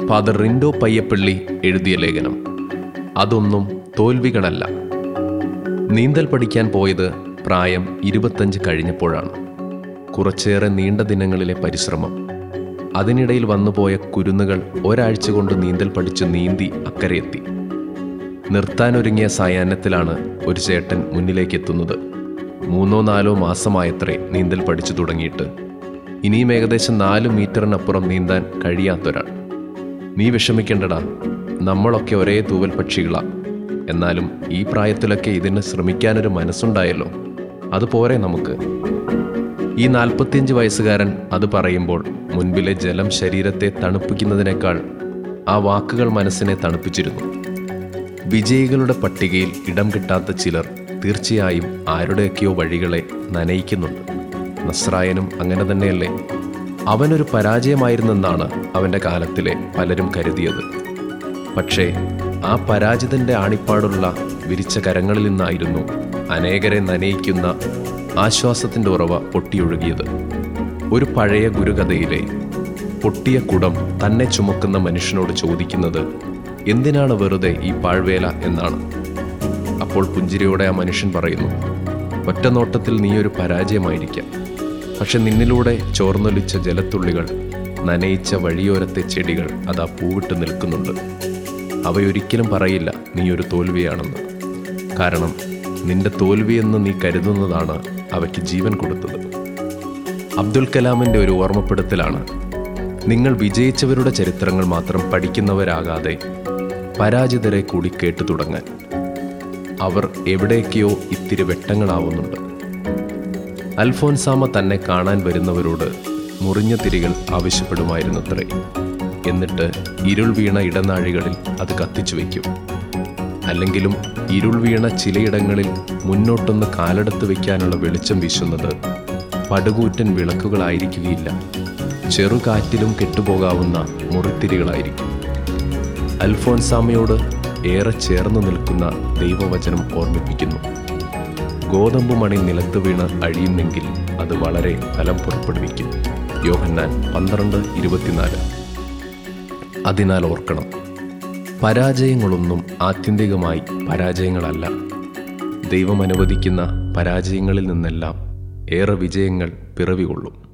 father Rindo Payyappilly എഴുതിയ ലേഖനം അതൊന്നും തോൽവികളല്ല നീന്തൽ പഠിക്കാൻ പോയത് പ്രായം ഇരുപത്തഞ്ച് കഴിഞ്ഞപ്പോഴാണ് കുറച്ചേറെ നീണ്ട ദിനങ്ങളിലെ പരിശ്രമം അതിനിടയിൽ വന്നുപോയ കുരുന്നുകൾ ഒരാഴ്ച കൊണ്ട് നീന്തൽ പഠിച്ച് നീന്തി അക്കരെയെത്തി നിർത്താനൊരുങ്ങിയ സായാഹ്നത്തിലാണ് ഒരു ചേട്ടൻ മുന്നിലേക്ക് എത്തുന്നത് മൂന്നോ നാലോ മാസമായത്രേ നീന്തൽ പഠിച്ചു തുടങ്ങിയിട്ട് ഇനിയും ഏകദേശം നാല് മീറ്ററിനപ്പുറം നീന്താൻ കഴിയാത്തൊരാൾ നീ വിഷമിക്കണ്ടടാ നമ്മളൊക്കെ ഒരേ തൂവൽ പക്ഷികളാ എന്നാലും ഈ പ്രായത്തിലൊക്കെ ഇതിന് ശ്രമിക്കാനൊരു മനസ്സുണ്ടായല്ലോ അത് പോരെ നമുക്ക് ഈ നാൽപ്പത്തിയഞ്ച് വയസ്സുകാരൻ അത് പറയുമ്പോൾ മുൻപിലെ ജലം ശരീരത്തെ തണുപ്പിക്കുന്നതിനേക്കാൾ ആ വാക്കുകൾ മനസ്സിനെ തണുപ്പിച്ചിരുന്നു വിജയികളുടെ പട്ടികയിൽ ഇടം കിട്ടാത്ത ചിലർ തീർച്ചയായും ആരുടെയൊക്കെയോ വഴികളെ നനയിക്കുന്നുണ്ട് നസ്രായനും അങ്ങനെ തന്നെയല്ലേ അവനൊരു പരാജയമായിരുന്നെന്നാണ് അവൻ്റെ കാലത്തിലെ പലരും കരുതിയത് പക്ഷേ ആ പരാജിതന്റെ ആണിപ്പാടുള്ള വിരിച്ച കരങ്ങളിൽ നിന്നായിരുന്നു അനേകരെ നനയിക്കുന്ന ആശ്വാസത്തിൻ്റെ ഉറവ പൊട്ടിയൊഴുകിയത് ഒരു പഴയ ഗുരുകഥയിലെ പൊട്ടിയ കുടം തന്നെ ചുമക്കുന്ന മനുഷ്യനോട് ചോദിക്കുന്നത് എന്തിനാണ് വെറുതെ ഈ പാഴ്വേല എന്നാണ് അപ്പോൾ പുഞ്ചിരിയോടെ ആ മനുഷ്യൻ പറയുന്നു ഒറ്റ നോട്ടത്തിൽ നീ ഒരു പരാജയമായിരിക്കാം പക്ഷെ നിന്നിലൂടെ ചോർന്നൊലിച്ച ജലത്തുള്ളികൾ നനയിച്ച വഴിയോരത്തെ ചെടികൾ അതാ പൂവിട്ട് നിൽക്കുന്നുണ്ട് അവയൊരിക്കലും പറയില്ല നീ ഒരു തോൽവിയാണെന്ന് കാരണം നിന്റെ തോൽവിയെന്ന് നീ കരുതുന്നതാണ് അവയ്ക്ക് ജീവൻ കൊടുത്തത് അബ്ദുൽ കലാമിൻ്റെ ഒരു ഓർമ്മപ്പെടുത്തലാണ് നിങ്ങൾ വിജയിച്ചവരുടെ ചരിത്രങ്ങൾ മാത്രം പഠിക്കുന്നവരാകാതെ പരാജിതരെ കൂടി കേട്ടു തുടങ്ങാൻ അവർ എവിടേക്കോ ഇത്തിരി വെട്ടങ്ങളാവുന്നുണ്ട് അൽഫോൻസാമ തന്നെ കാണാൻ വരുന്നവരോട് മുറിഞ്ഞ തിരികൾ ആവശ്യപ്പെടുമായിരുന്നത്രേ എന്നിട്ട് ഇരുൾ വീണ ഇടനാഴികളിൽ അത് കത്തിച്ചു വയ്ക്കും അല്ലെങ്കിലും ഇരുൾ വീണ ചിലയിടങ്ങളിൽ മുന്നോട്ടൊന്ന് കാലെടുത്ത് വയ്ക്കാനുള്ള വെളിച്ചം വീശുന്നത് പടുകൂറ്റൻ വിളക്കുകളായിരിക്കുകയില്ല ചെറുകാറ്റിലും കെട്ടുപോകാവുന്ന മുറിത്തിരികളായിരിക്കും അൽഫോൻസാമയോട് ഏറെ ചേർന്ന് നിൽക്കുന്ന ദൈവവചനം ഓർമ്മിപ്പിക്കുന്നു ഗോതമ്പ് മണി നിലത്ത് വീണ് അഴിയുന്നെങ്കിൽ അത് വളരെ ഫലം പുറപ്പെടുവിക്കും യോഹന്നാൻ പന്ത്രണ്ട് ഇരുപത്തിനാല് അതിനാൽ ഓർക്കണം പരാജയങ്ങളൊന്നും ആത്യന്തികമായി പരാജയങ്ങളല്ല ദൈവം അനുവദിക്കുന്ന പരാജയങ്ങളിൽ നിന്നെല്ലാം ഏറെ വിജയങ്ങൾ പിറവികൊള്ളും